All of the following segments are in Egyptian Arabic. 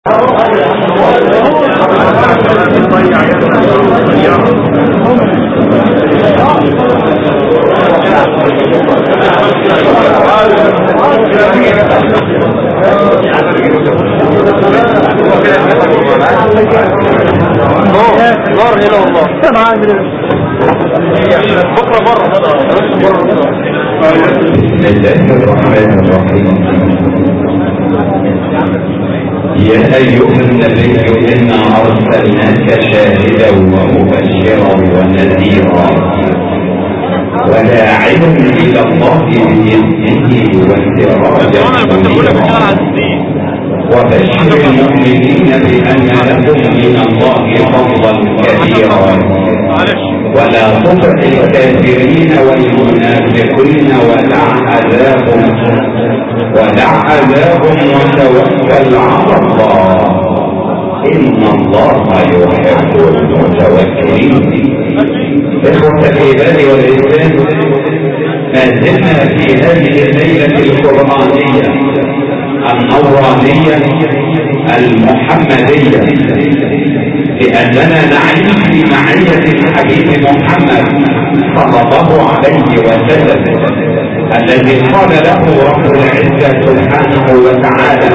نار هنا والله بكره بره بسم الله الرحمن الرحيم يا أيها النبي إنا أرسلناك شاهدا ومبشرا ونذيرا وداعيا إلى الله بإذنه وسراجا منيرا وبشر المؤمنين بأن لهم من الله فضلا كبيرا ولا تطع الكافرين والمنافقين ودع عذابهم ودع عذابهم وتوكل على الله إن الله يحب المتوكلين إخوة العباد والإسلام ما زلنا في هذه الليلة القرآنية النورانية المحمدية لأننا نعيش في معية الحبيب محمد صلى الله عليه وسلم الذي قال له رب العزة سبحانه وتعالى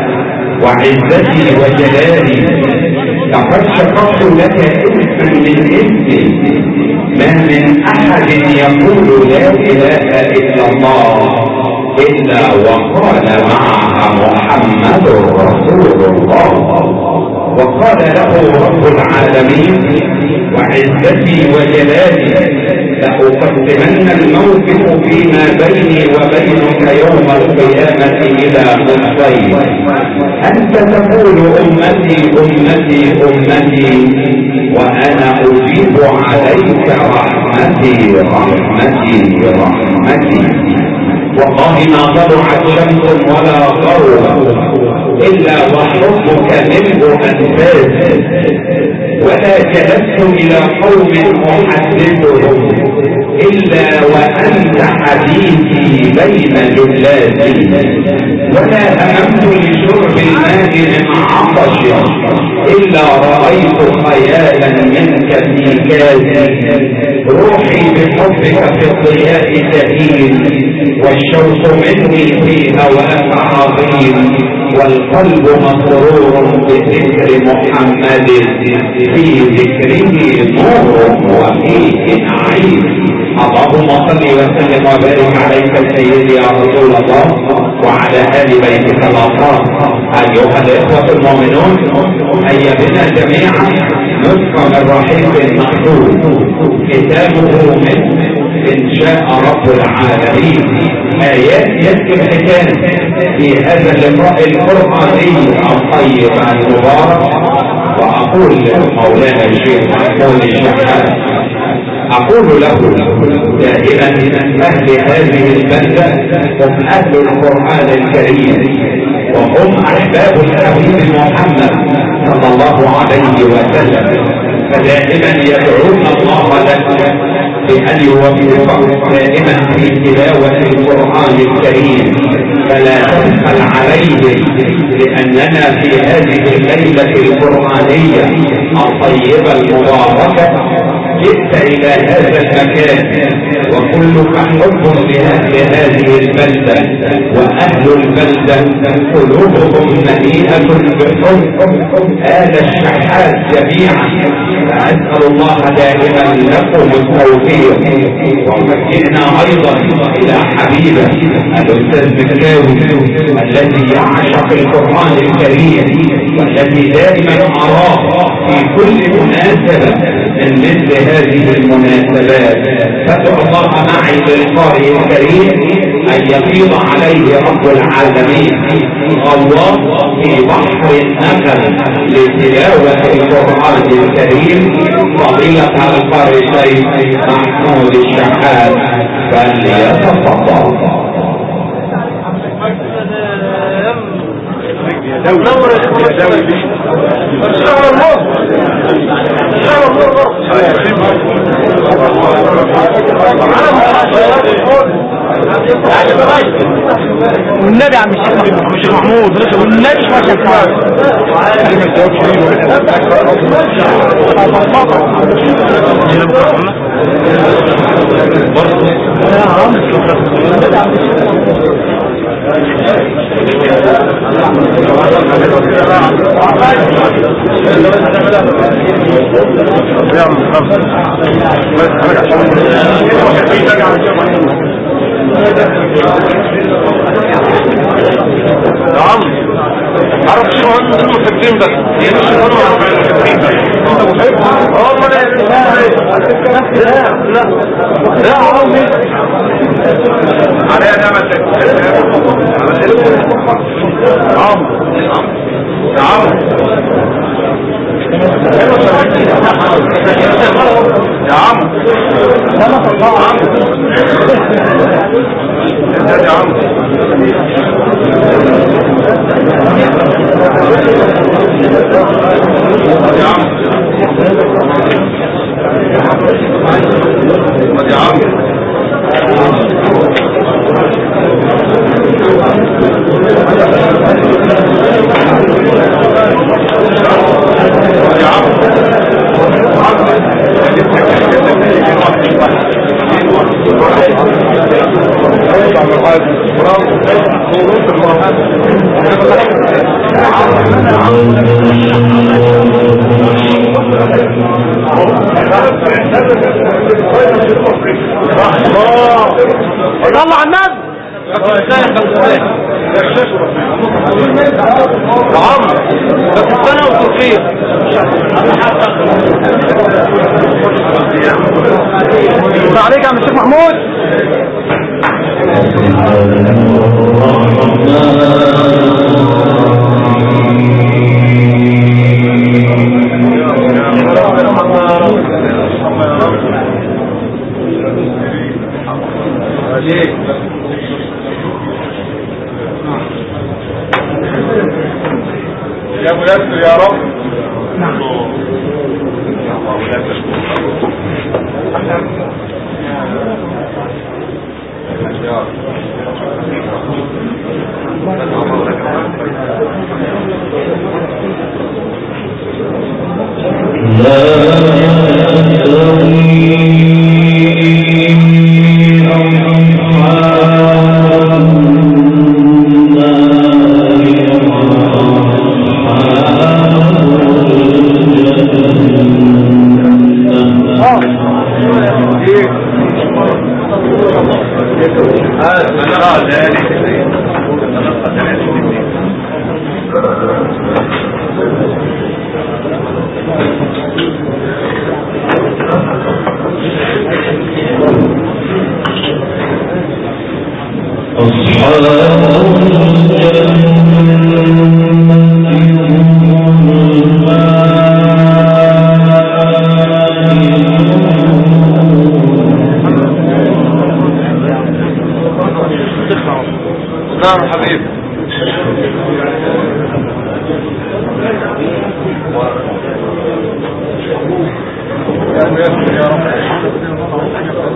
وعزتي وجلالي لقد شققت لك اسما من اسمي ما من احد يقول لا اله الا الله الا وقال معها محمد رسول الله وقال له رب العالمين وعزتي وجلالي لأقدمن الموقف فيما بيني وبينك يوم القيامة إلى نصفين أنت تقول أمتي أمتي أمتي وأنا أجيب عليك رحمتي رحمتي رحمتي والله ما طلعت شمس ولا غرب إلا وحبك ملء أنفاس ولا جلست إلى قوم أحدثهم إلا وأنت حديثي بين جلاتي ولا هممت لشرب الماء من عطش إلا رأيت خيالا منك في كاسي روحي بحبك في الضياء تهين والشوق مني في هواك عظيم والقلب مسرور بذكر محمد في ذكره نور وفيه نعيم اللهم صل وسلم وبارك عليك سيدي يا رسول الله وعلى ال بيتك الاطهار ايها الاخوه المؤمنون هيا بنا جميعا نسخه من رحيق محفوظ كتابه من ان شاء رب العالمين ايات يذكر حكايه في هذا اللقاء القراني الطيب المبارك واقول مولانا الشيخ محمود الشحات اقول له دائما اهل هذه البلدة هم اهل القرآن الكريم وهم احباب الحبيب محمد صلى الله عليه وسلم فدائما يدعون الله لك بأن يوفقك دائما في تلاوة القرآن الكريم فلا تبخل عليهم لأننا في هذه الليلة القرآنية الطيبة المباركة جئت الى هذا المكان وكلك حب لاهل هذه البلدة واهل البلدة قلوبهم مليئة بالحب آل الشحات جميعا فاسأل الله دائما لكم التوفيق ومجئنا ايضا الى حبيبه الاستاذ مكاوي الذي يعشق القرآن الكريم والذي دائما اراه في كل مناسبة من مثل هذه المناسبات فادعو الله معي للقارئ الكريم ان يفيض عليه رب العالمين الله في بحر النغم لتلاوة القرآن الكريم فضيلة القارئ الشيخ محمود الشحات فليتفضل نور يا دولي شاء الله شاء الله والنبي عم الشيخ محمود والنبي ما نعم عرف شو هم المحبين بس يعني شو هم المحبين بس والله لا لا لا عمي عليها نعمة نعم نعم يا عم يا عم يا عم يا عم طلع النبي نعم بس السنة وتوفيق عليك يا عم الشيخ محمود يا ميسر يا رب نعم حبيبي يا ميسر يا رب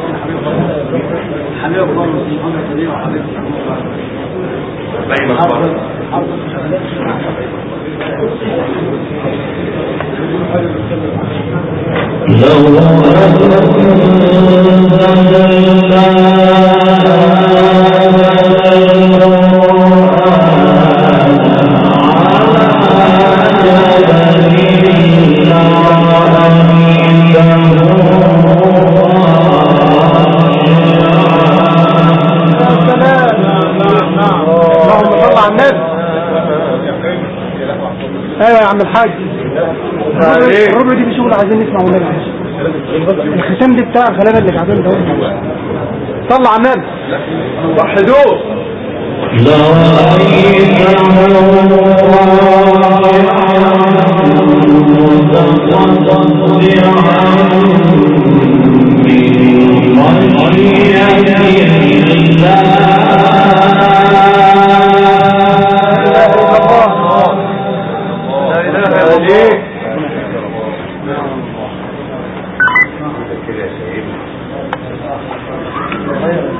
اللهم صل على النبي ايوه يا عم الحاج الربع دي بشغل عايزين نسمع والنبي الختام دي بتاع الغلابه اللي قاعدين ده صل على النبي وحدوه لا اله الا الله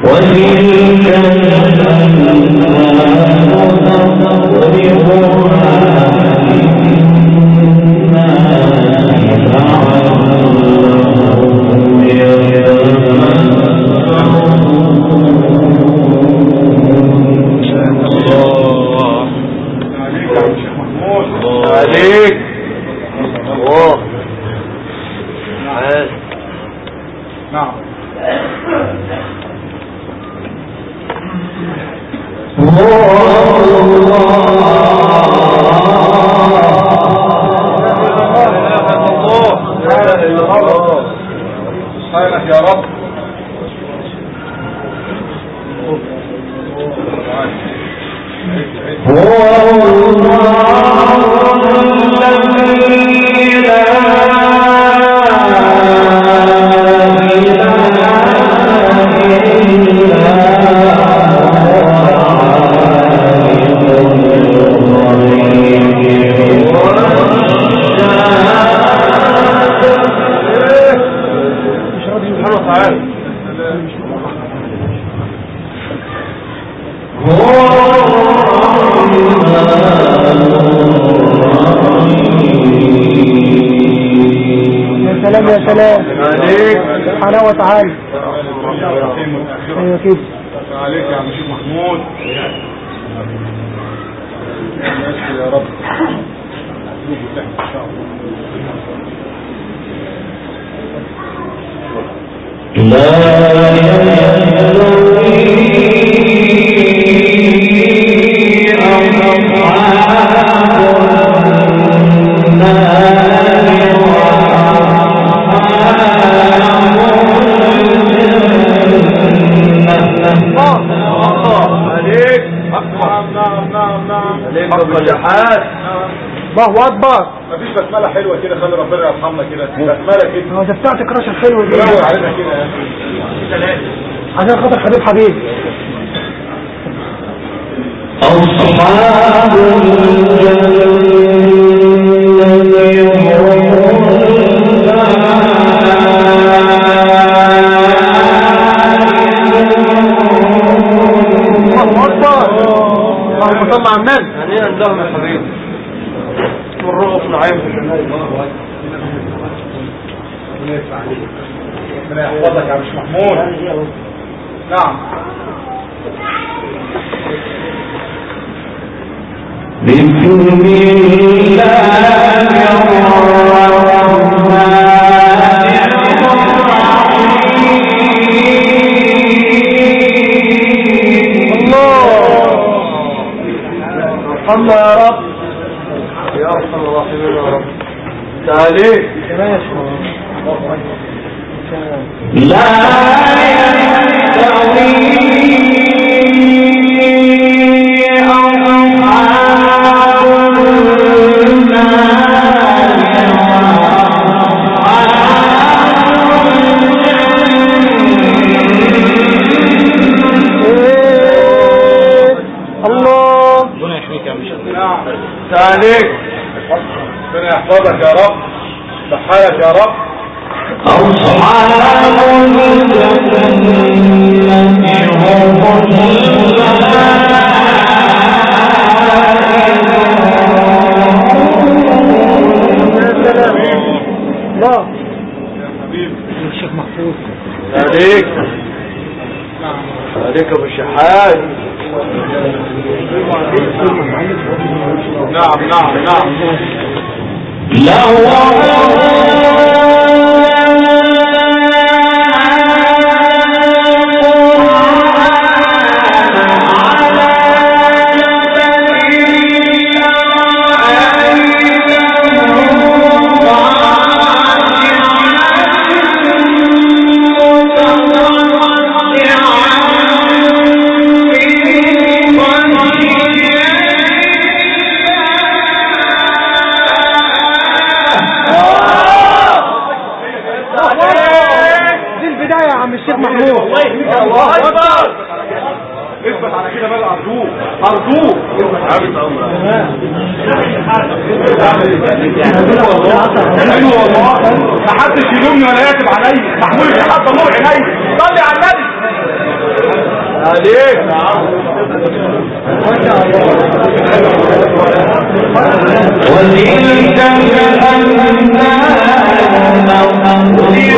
الله اكبر مفيش بسمله حلوه كده خلي ربنا يرحمنا كده بسمله كده هو ده بتاعتك رش الحلوه دي علينا كده عشان خاطر حبيب حبيب أصحاب الله اكبر اللهم صل على النبي هنيئا لهم يا حبيبي والرغب نعيم في الجنة ربنا يحفظك يا مش محمود نعم بسم الله الله الله يا رب يا ارحم الراحمين يا رب تعالي لا يستوي أصحاب الله نعم تعالي ربنا يحفظك يا رب صحالك يا رب أصحاب الجنة هم يا سلام الله يا حبيبي الشيخ محفوظ عليك عليك ابو الشحات نعم نعم نعم لو دي البداية يا عم الشيخ محمود الله اكبر اثبت على كده بقى ارجوك ارجوك حلو والله ما حدش يلومني ولا يكتب عليا محمود الشحات ضمور عيني صلي على النبي عليك وتلك الأمثال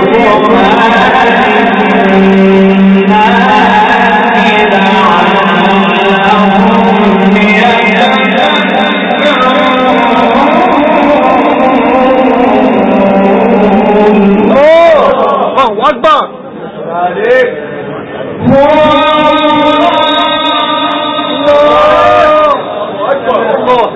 نضربها للناس لعلهم الله اكبر عليك الله اكبر الله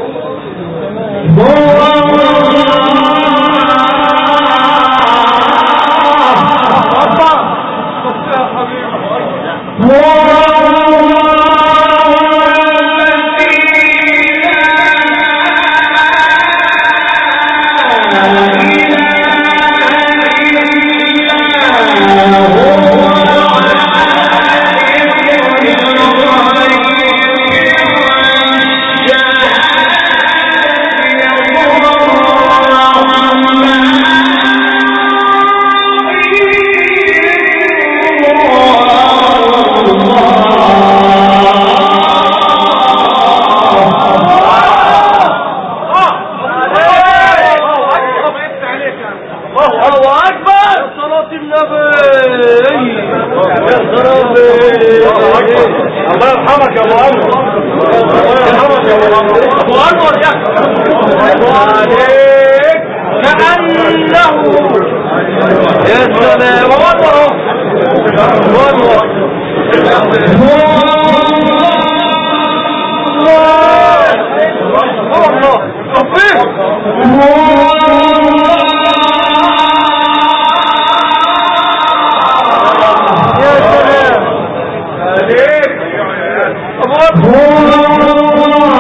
الله اكبر صلاة النبي يا خرابي الله يرحمك يا ابو انور الله يرحمك يا ابو انور ابو انور يا عليك كأنه يا سلام ابو انور ابو انور الله الله الله يا سلام عليك ابو انور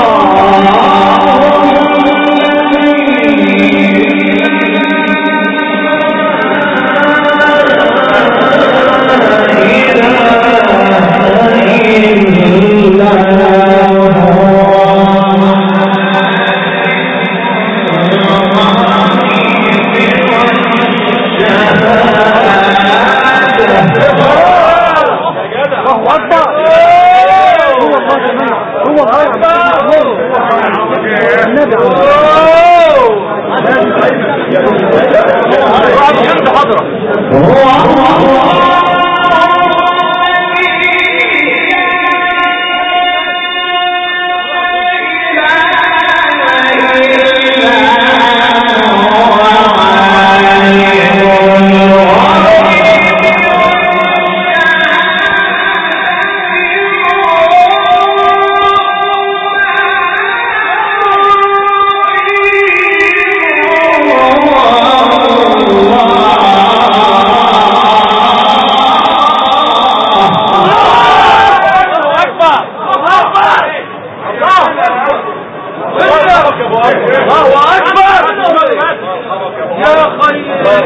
الله اكبر هو الله كمان هو الله النبي حضرة الله اكبر الله اكبر الله اكبر يا خير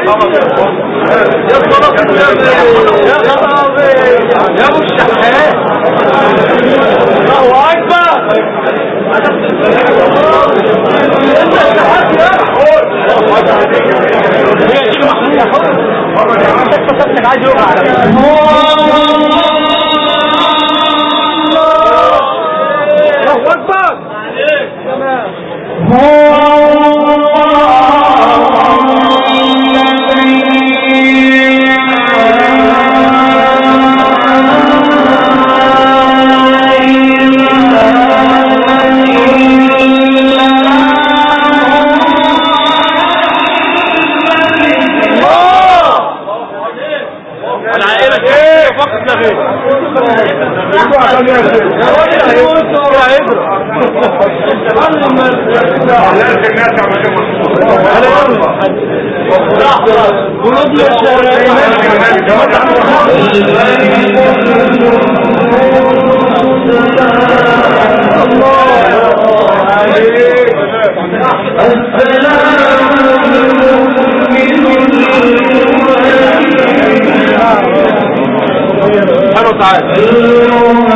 يا صلاة النبي يا خرابي يا ابو الشحات الله اكبر انت الشحات يا هي شيء محمود يا حر انت اكتسبت انك عايز يوقع على الله اكبر تمام العائلة ايه فقط لا غير يا راجل هيموت يا عبرة قلوب سبحانه وتعالى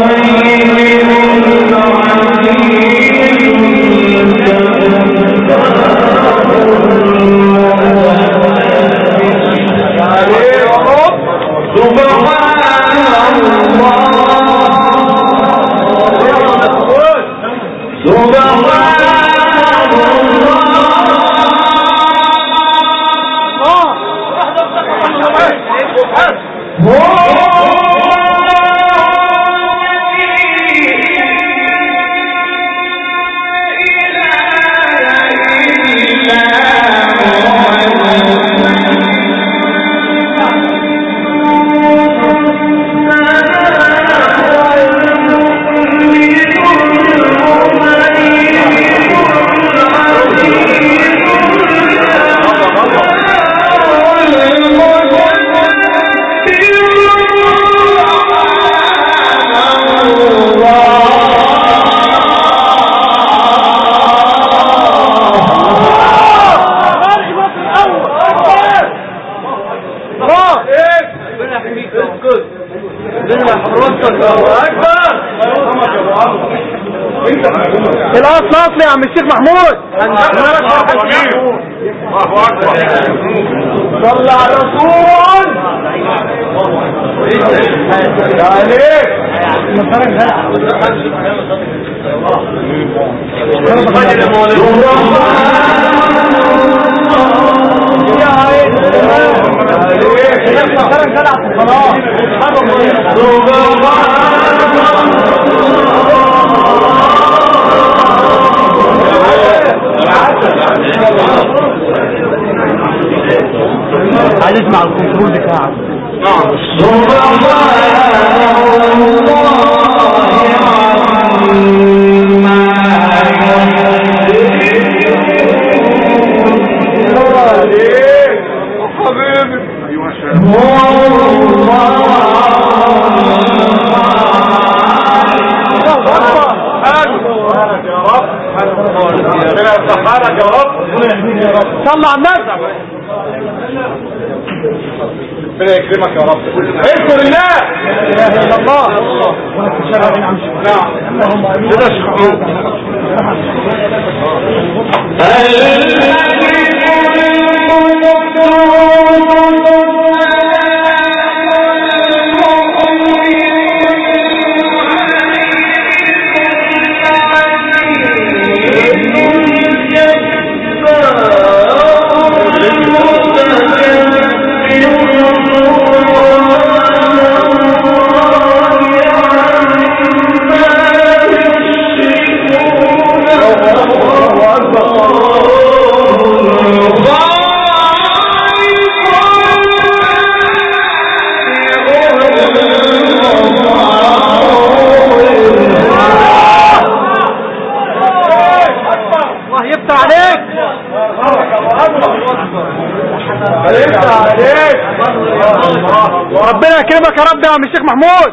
سبحان الله الاصل اصل يا عم الشيخ محمود الله اكبر صلى على رسول عليك عايز اسمع الكنترول بتاعك عليك حبيبي ايوه شايف سبحانك يا رب ربنا يفتحها يا رب صلى على النبي ربنا يكرمك يا رب اذكر الله لا اله الا الله نعم كده شكرا الله يفتح عليك يفتح عليك ربنا يكرمك يا رب يا عم الشيخ محمود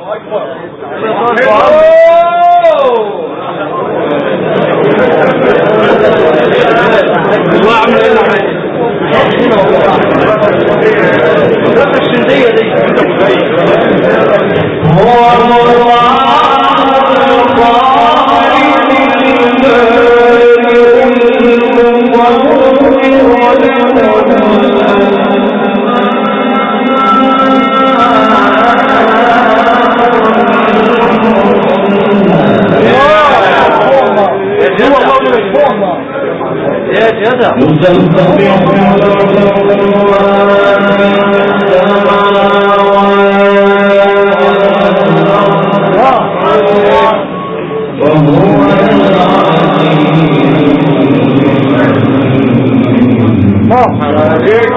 عليك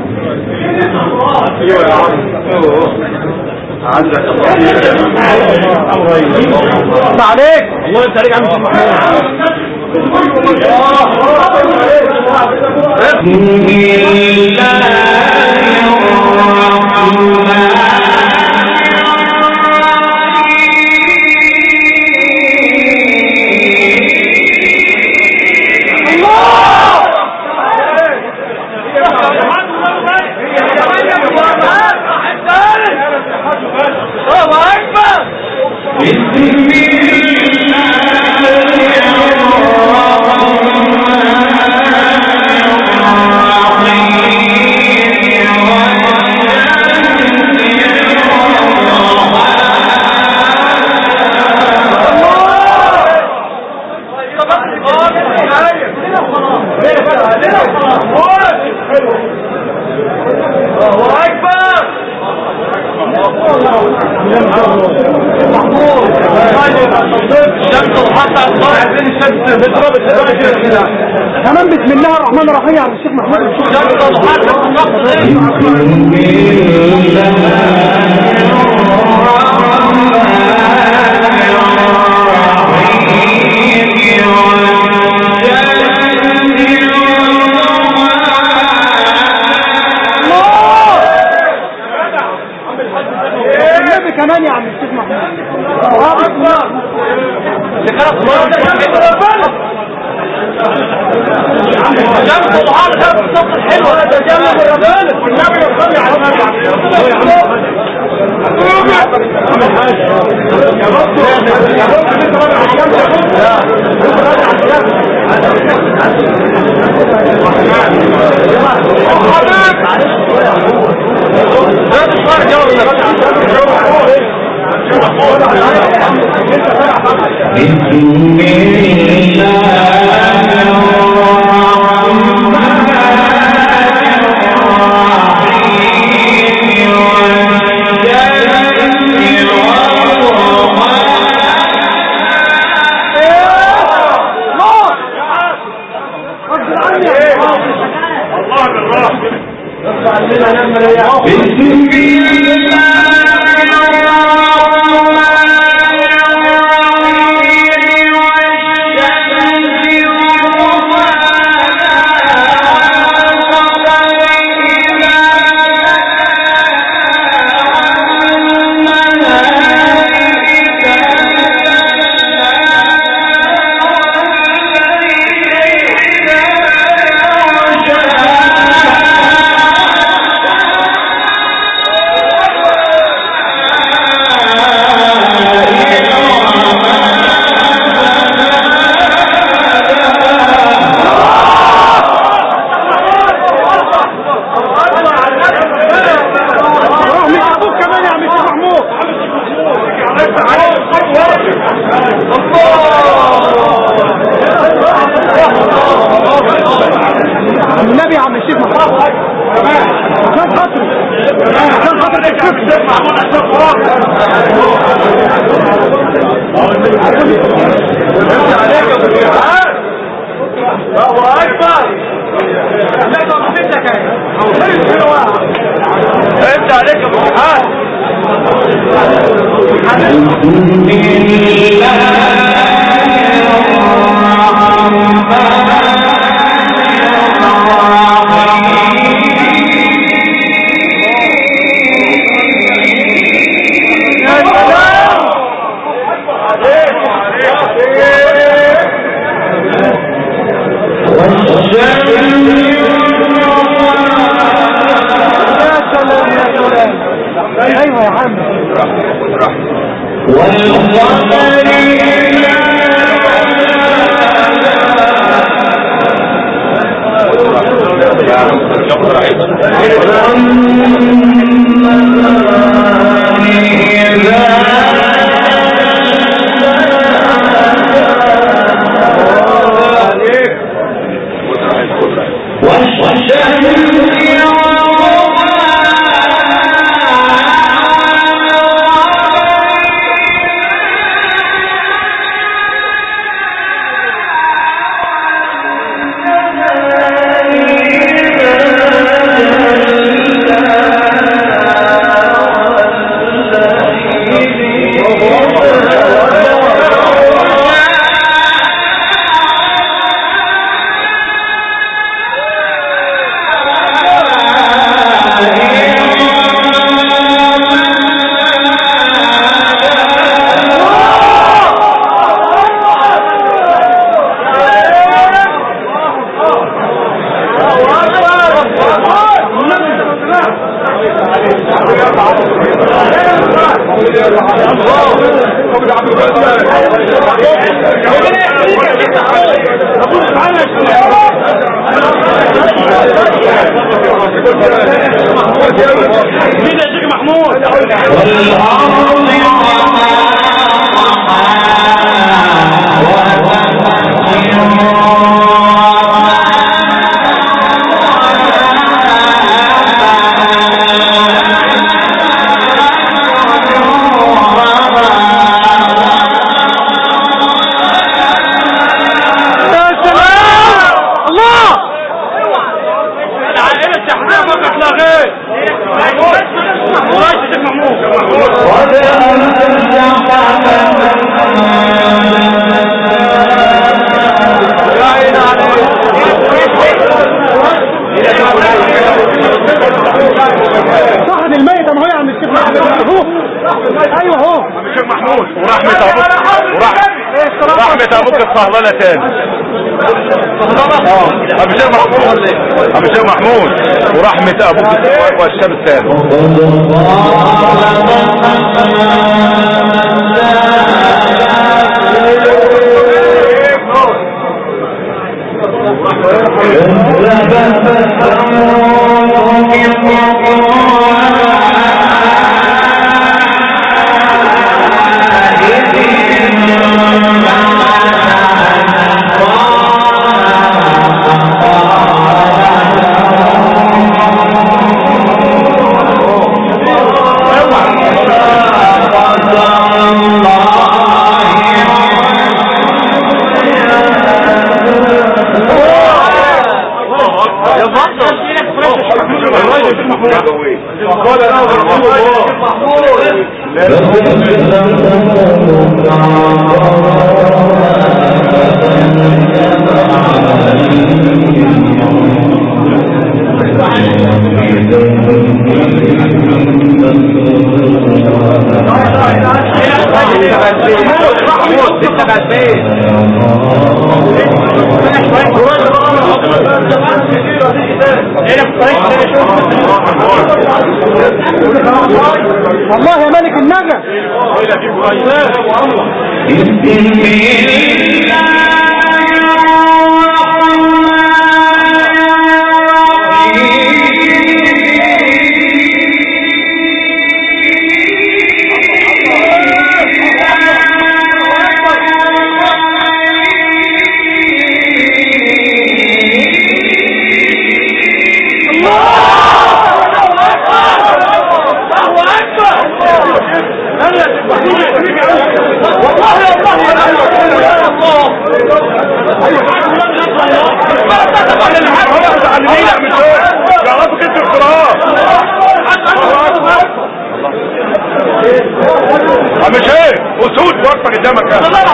ايوه يا عم عندك الله يفتح عليك الله يفتح عليك يا عم الشيخ محمود الله اكبر الشمس وحط على الصلاة عايزين الشمس بتضرب السباحة كده كمان بسم الله الرحمن الرحيم يا عم الشيخ محمود الشمس وحط على الصلاة النبي كمان يا عم الشيخ محمود الشمس وحط على الصلاة الحلوة ده جنب الرجال والنبي يصلي على النبي بسم رحمة ابوك كمان يا عم الشيخ محمود النبي يا عم الشيخ محمود عشان خاطري عشان خاطر الشيخ الله اكبر انت عليك يا ابو سبحان يا سلام يا سلام ايوه يا عم يا سلام الله العائلة الشحناء فقط لا غير وراشد محمود يا عين صاحب الميت ما هو يا عم الشيخ محمود اهو ايوه اهو الشيخ محمود ورحمة ابوك ورحمة ورحمة ابوك الصهللة تاني اه ابو شيخ محمود ابو شيخ محمود ورحمة ابوك والشاب الثاني والله يا ملك النجا يعرفوا كنت اختراع مش ايه اسود واقفه قدامك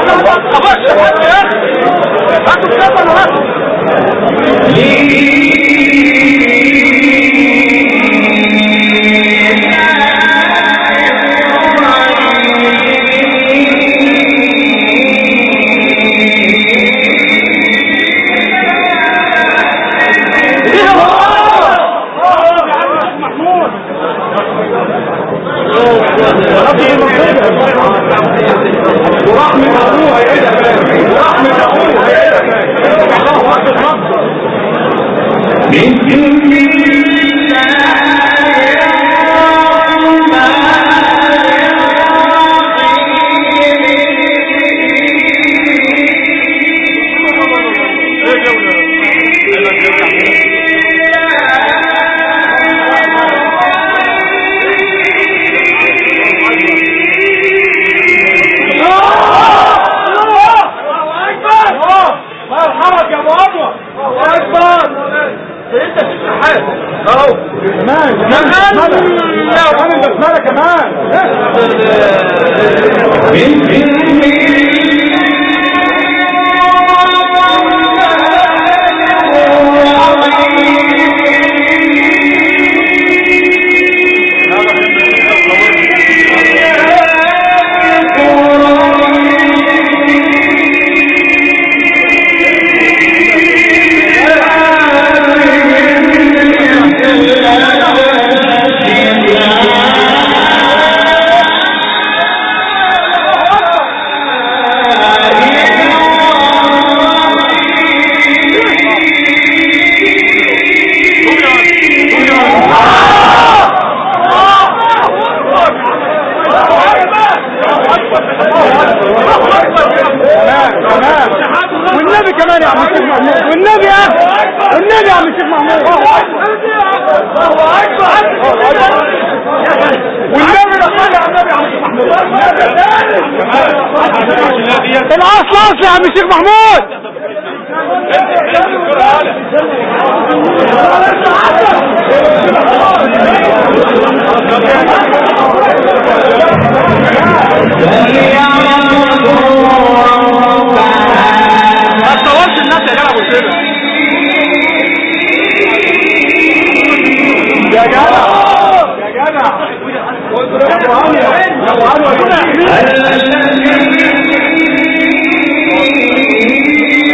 ورحمة ابوها يا ورحمة ابوها يا مرحبا يا ابو ابو اكبر انت تستحق اهو كمان كمان كمان البسمله كمان كمان كمان والنبي كمان يا عم الشيخ محمود والنبي يا والنبي يا عم الشيخ محمود والنبي ده صلي على النبي يا عم الشيخ محمود الاصل اصل يا عم الشيخ محمود ما تصورش الناس يا جدع ابو سيرة يا جدع يا جدع يا ابو هاني يا ابو هاني الرحيم